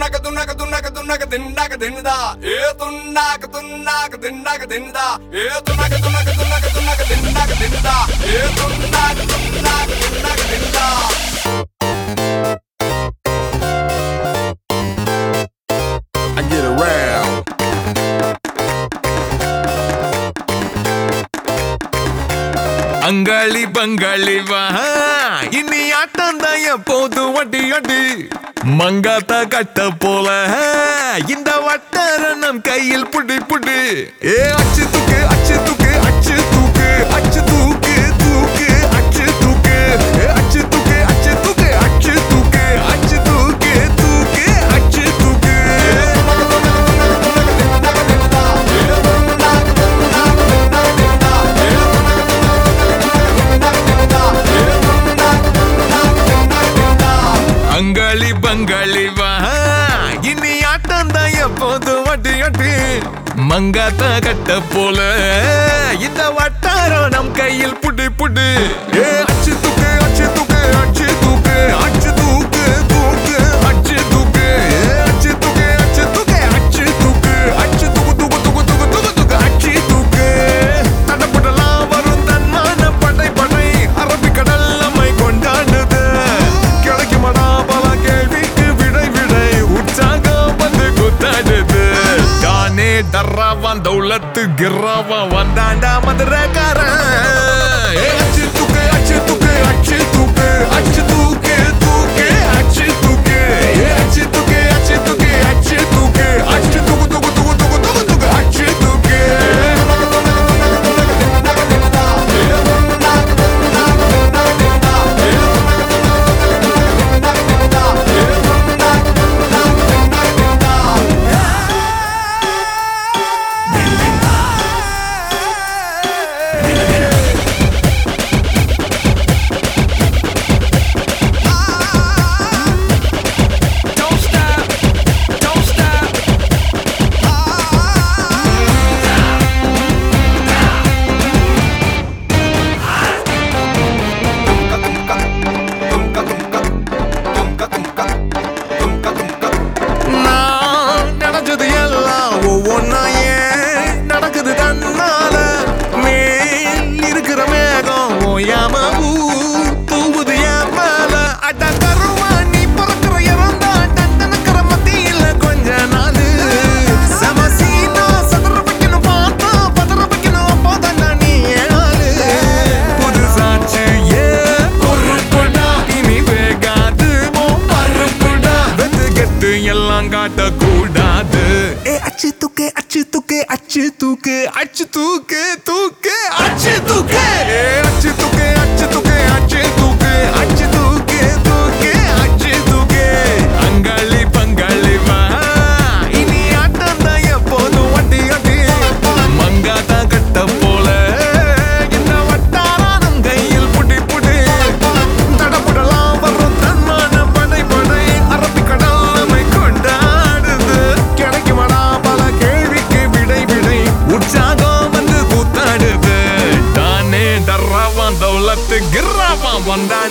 துண்ணாக்க துண்ணாக்க துண்ணாக்க துண்ணாக்க தின்னாக்க தின்னுதா A துண்ணாக்க துண்ணாக்க தின்னாக்க தின்னுதா A துண்ணாக்க துண்ணாக்க துண்ணாக்க துண்ணாக்க தின்னாக்க தின்னுதா A துண்ணாக்க துண்ணாக்க தின்னாக்க தின்னுதா I get around. அங்காளி பங்காளி வா இனி ஆட்டம் தான் எப்போது வட்டி அடி மங்காத்தா கட்ட போல இந்த வட்டார நம் கையில் புடி புடி ஏ அச்சு தூக்கு அச்சு தூக்கு அச்சு தூக்கு அச்சு தூக்கு தூக்கு அச்சு தூக்கு ஏ அச்சு தூக்கு அச்சு தூக்கு அச்சு தூக்கு அச்சு தூக்கு தூக்கு அச்சு தூக்கு அங்காளி பங்காளி வா இனி ஆட்டம் தான் எப்போது வட்டி அட்டி மங்காத்தா கட்ட போல இந்த வட்டாரம் நம் கையில் புடி புடி ஏ அச்சு தூக்கு அச்சு தூக்கு அச்சு தூக்கு அச்சு தூக்கு தூக்கு அச்சு தூக்கு ஏ அச்சு தூக்கு அச்சு தூக்கு அச்சு தூக்கு அச்சு தூக்கு தூக்கு தூக்கு தூக்கு தூக்கு தூக்கு அச்சு தூக்கு தடப்படலாம் வரும் தன்மான படை படை அரபிக்கடல் நம்மை கொண்டாடுது கிடைக்குமடா பல கேள்விக்கு விடை விடை உற்சாகம் வந்து குத்தாடுது தானே டர்ராவான் தௌலத்து கிர்ராவா வந்தாண்டா மதுரக்காரன் ஏ, அச்சு தூக்கு அச்சு தூக்கு அச்சு தூக்கு அச்சு தூக்கு தூக்கு அச்சு தூக்கு ஏ, அச்சு தூக்கு அச்சு தூக்கு அச்சு தூக்கு அச்சு தூக்கு தூக்கு தூக்கு தூக்கு தூக்கு தூக்கு அச்சு தூக்கு Don't stop, don't stop. நான் நினைச்சது எல்லாம் ஒவ்வொன்னா ஏன் நடக்குது தன்னால மேல் இருக்கிற மேகம் ஓயாம ஊ தூவுது என் மேல அட கருவா நீ பிறக்கிற இறந்தா டண்டனக்கிற மத்தியில கொஞ்ச நாள் சமசீனா சதுர வைக்கணும் பார்த்தா பதற வைக்கணும் அப்போதான் நீ ஏழு புதுசாச்சு ஏ பொறுப்புடா இனி வேகாது உன் பருப்புடா வெத்து கெட்டு எல்லாம் காட்டக்கூடாது ஏ அச்சு தூக்கு அச்சு தூக்கு அச்சு தூக்கு அச்சு தூக்கு தூக்கு அச்சு தூக்கு ஏ அச்சு தூக்கு அச்சு தூக்கு அச்சு தூக்கு அச்சு தூக்கு தூக்கு அச்சு தூக்கு அங்காளி பங்காளி வா இனி ஆட்டம் தான் எப்போதும் வட்டி அட்டி மங்காத்தா கட்ட போல இந்த வட்டாரம் கையில் புடி புடி தடபுடலாம் வரும் தன்மான படை படை அரபிக்கடல் நம்மை கொண்டாடுது கிடைக்குமடா பல கேள்விக்கு விடை விடை உற்சாகம் வந்து கூத்தாடுது தானே டர்ராவான் தௌலத்து கிர்ராவான் வந்தான்